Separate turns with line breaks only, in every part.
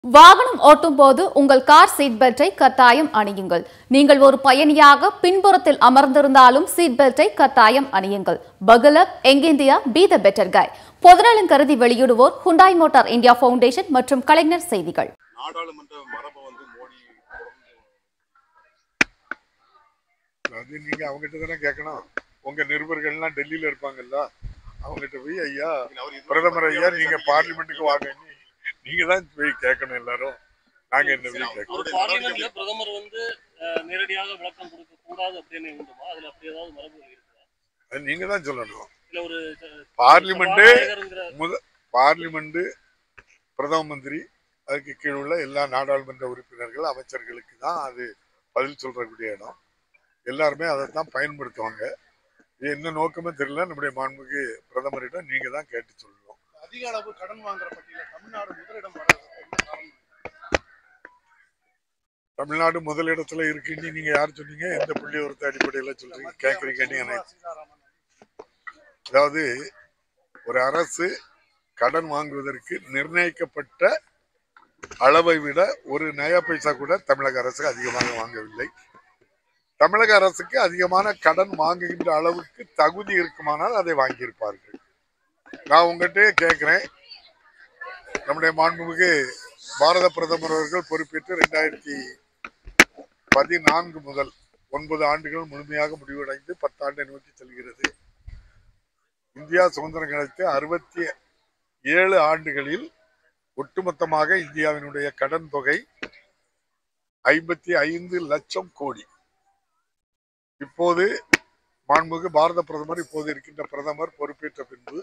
வாகனம் ஓட்டும் போது உங்கள் கார் சீட் பெல்ட்டை கட்டாயம் அணியுங்கள் நீங்கள் ஒரு பயணியாக பின்புறத்தில் அமர்ந்திருந்தாலும் சீட் பெல்ட்டை கட்டாயம் அணியுங்கள் பகலப் எங் India be the better guy பொதுநலன் கருதி வெளியிடுவோர் ஹுண்டாய் மோட்டார் இந்தியா ஃபவுண்டேஷன் மற்றும் கலைஞர் செய்திகள்
நாடாளுமன்ற மரபை வந்து மோடி தொடர்ந்து
அது நீங்க அவங்ககிட்ட தானே கேட்கணும் உங்க நிருபர்கள்லாம் டெல்லியில இருப்பாங்கல்ல அவங்ககிட்ட போய் ஐயா
அவர் இது
பிரதமர் ஐயா
மத்திய
நீங்க
அரசு
பார்லிமெண்ட்டுக்கு வாங்க நீங்க தான் போய் கேட்கணும் எல்லாரும் நாங்க என்ன போய் கேட்கணும்
ஒரு பார்லிமெண்ட்ல பிரதமர் வந்து அஹ், நேரடியாக விளக்கம் கொடுக்க கூடாது அப்படின்னு உண்டுமா அதுல அப்படி ஏதாவது மரபு இருக்குதா
அது நீங்க தான் சொல்லணும்
இல்ல ஒரு அஹ்,
பார்லிமெண்ட்
சபாநாயகருங்கிற
முத பார்லிமெண்ட் பிரதம மந்திரி அதுக்கு கீழ் உள்ள எல்லா நாடாளுமன்ற உறுப்பினர்கள் அமைச்சர்களுக்கு தான் அது பதில் சொல்றக்கூடிய இடம் எல்லாருமே அதை தான் பயன்படுத்துவாங்க இது என்ன நோக்கமே தெரியல நம்முடைய மாண்புக்கு பிரதமரிடம் நீங்க தான் கேட்டு சொல்லணும்
அதிக அளவு கடன் வாங்குற பட்டியல தமிழ்நாடு முதலிடம் வர்றதுக்கு என்ன காரணம்
தமிழ்நாடு முதலிடத்துல இருக்குன்னு நீங்க யார் சொன்னீங்க எந்த புள்ளி ஒருத்த அடிப்படையில சொல்றீங்க கேக்குறீங்கன்னு எனக்கு
சீதாராமன்
அதாவது ஒரு அரசு கடன் வாங்குவதற்கு நிர்ணயிக்கப்பட்ட அளவை விட ஒரு நயா பைசா கூட தமிழக அரசு அதிகமாக வாங்கவில்லை தமிழக அரசுக்கு அதிகமான கடன் வாங்குகின்ற அளவுக்கு தகுதி இருக்குமானால் அதை வாங்கியிருப்பார்கள் நான் உங்ககிட்ட கேட்கிறேன் நம்முடைய மாண்புமிகு பாரத பிரதமர் அவர்கள் பொறுப்பேற்று ரெண்டாயிரத்தி பதினான்கு முதல் ஒன்பது ஆண்டுகள் முழுமையாக முடிவடைந்து பத்தாண்டை நோக்கி செல்கிறது இந்தியா சுதந்திரம் கிடைத்து அறுபத்தி ஏழு ஆண்டுகளில் ஒட்டுமொத்தமாக இந்தியாவினுடைய கடன் தொகை ஐம்பத்தி ஐந்து லட்சம் கோடி இப்போது மாண்புமிகு பாரத பிரதமர் இப்போது இருக்கின்ற பிரதமர் பொறுப்பேற்ற பின்பு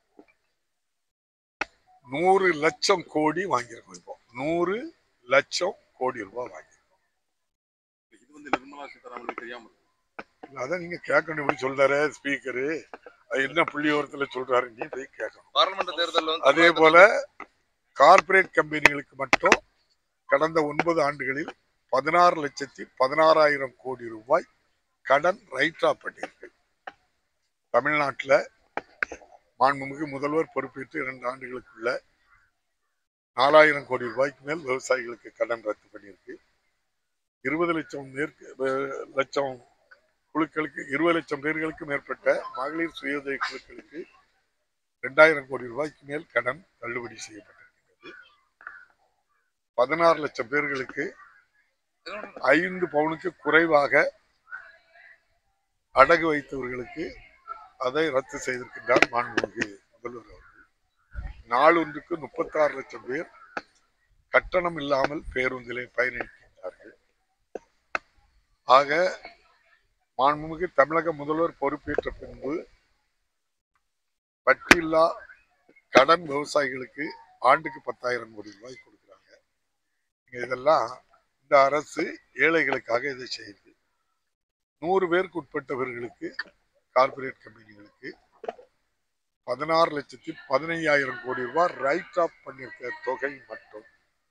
நூறு லட்சம் கோடி வாங்கியிருக்கோம் இப்போ நூறு லட்சம் கோடி ரூபாய் வாங்கி
இது வந்து நிர்மலா சீதாராமனுக்கு தெரியாம இருக்கு.
அதான் நீங்க கேட்கணும் இப்படி சொல்றாரு ஸ்பீக்கரு அது என்ன புள்ளியோரத்துல சொல்றாரு நீ போய் கேட்கணும்
பாராளுமன்ற தேர்தல்ல வந்து
அதே போல கார்ப்பரேட் கம்பெனிகளுக்கு மட்டும் கடந்த ஒன்பது ஆண்டுகளில் பதினாறு லட்சத்தி பதினாறாயிரம் கோடி ரூபாய் கடன் ரைட் ஆஃப் பண்ணியிருக்கு தமிழ்நாட்டில் மாண்புமிகு முதல்வர் பொறுப்பேற்று இரண்டு ஆண்டுகளுக்குள்ள நாலாயிரம் கோடி ரூபாய்க்கு மேல் விவசாயிகளுக்கு கடன் ரத்து பண்ணியிருக்கு இருபது லட்சம் மேற்கு அஹ், லட்சம் குழுக்களுக்கு இருபது லட்சம் பேர்களுக்கு மேற்பட்ட மகளிர் சுயோதய குழுக்களுக்கு ரெண்டாயிரம் கோடி ரூபாய்க்கு மேல் கடன் தள்ளுபடி செய்யப்பட்டிருக்கிறது பதினாறு லட்சம் பேர்களுக்கு ஐந்து பவுனுக்கு குறைவாக அடகு வைத்தவர்களுக்கு அதை ரத்து செய்திருக்கின்றார் மாண்புமிகு முதல்வர் அவர்கள் நாளொன்றுக்கு முப்பத்தாறு லட்சம் பேர் கட்டணம் இல்லாமல் பேருந்திலே பயணிக்கின்றார்கள் ஆக மாண்புமிகு தமிழக முதல்வர் பொறுப்பேற்ற பின்பு வட்டியில்லா கடன் விவசாயிகளுக்கு ஆண்டுக்கு பத்தாயிரம் கோடி ரூபாய் கொடுக்குறாங்க இங்க இதெல்லாம் இந்த அரசு ஏழைகளுக்காக இதை செய்யுது நூறு பேருக்கு உட்பட்டவர்களுக்கு கார்ப்பரேட் கம்பெனிகளுக்கு பதினாறு லட்சத்தி பதினையாயிரம் கோடி ரூபாய் ரைட் ஆஃப் பண்ணியிருக்க தொகை மட்டும்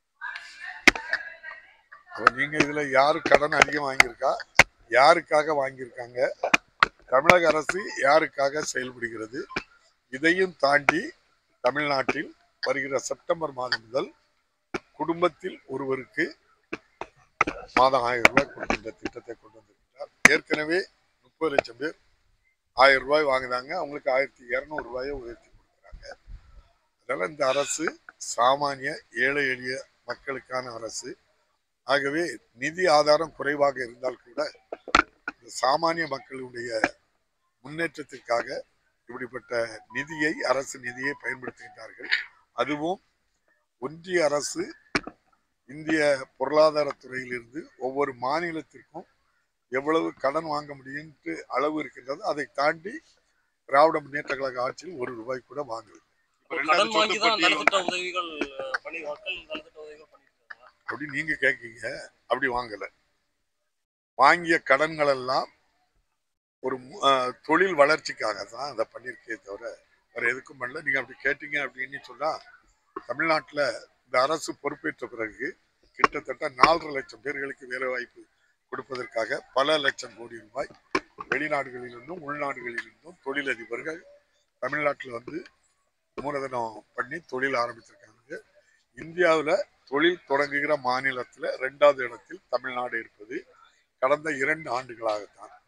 அப்ப நீங்க இதுல யாரு கடன் அதிகம் வாங்கியிருக்கா யாருக்காக வாங்கியிருக்காங்க தமிழக அரசு யாருக்காக செயல்படுகிறது இதையும் தாண்டி தமிழ்நாட்டில் வருகிற செப்டம்பர் மாதம் முதல் குடும்பத்தில் ஒருவருக்கு மாதம் ஆயிரம் ரூபாய் கொடுக்கின்ற திட்டத்தை கொண்டு வந்திருக்கிறார் ஏற்கனவே முப்பது லட்சம் பேர் ஆயிரம் ரூபாய் வாங்குறாங்க அவங்களுக்கு ஆயிரத்தி இரநூறு ரூபாயை உயர்த்தி கொடுக்குறாங்க அதனால இந்த அரசு சாமானிய ஏழை எளிய மக்களுக்கான அரசு ஆகவே நிதி ஆதாரம் குறைவாக இருந்தால் கூட இந்த சாமானிய மக்களுடைய முன்னேற்றத்திற்காக இப்படிப்பட்ட நிதியை அரசு நிதியை பயன்படுத்துகின்றார்கள் அதுவும் ஒன்றிய அரசு இந்திய பொருளாதாரத்துறையிலிருந்து ஒவ்வொரு மாநிலத்திற்கும் எவ்வளவு கடன் வாங்க முடியும்ட்டு அளவு இருக்கின்றது அதை தாண்டி திராவிட முன்னேற்ற கழக ஆட்சியில் ஒரு ரூபாய் கூட வாங்கவில்லை
இப்ப ரெண்டாவது
கடன் வாங்கி தான்
சொத்து
நலத்திட்ட உதவிகள் அஹ், பண்ணி மக்கள் நலத்திட்ட உதவிகள் பண்ணிருக்காங்க
அப்படி நீங்க கேட்கீங்க அப்படி வாங்கல வாங்கிய கடன்கள் எல்லாம் ஒரு மு- ஆஹ் தொழில் வளர்ச்சிக்காக தான் அதை பண்ணியிருக்கே தவிர வேற எதுக்கும் பண்ணல நீங்க அப்படி கேட்டீங்க அப்படின்னு சொன்னா தமிழ்நாட்டுல இந்த அரசு பொறுப்பேற்ற பிறகு கிட்டத்தட்ட நாலரை லட்சம் பேர்களுக்கு வேலை வாய்ப்பு கொடுப்பதற்காக பல லட்சம் கோடி ரூபாய் வெளிநாடுகளிலிருந்தும் உள்நாடுகளிலிருந்தும் தொழிலதிபர்கள் தமிழ்நாட்டில் வந்து மூலதனம் பண்ணி தொழில் ஆரம்பிச்சிருக்காங்க இந்தியாவில் தொழில் தொடங்குகிற மாநிலத்துல இரண்டாவது இடத்தில் தமிழ்நாடு இருப்பது கடந்த இரண்டு ஆண்டுகளாகத்தான்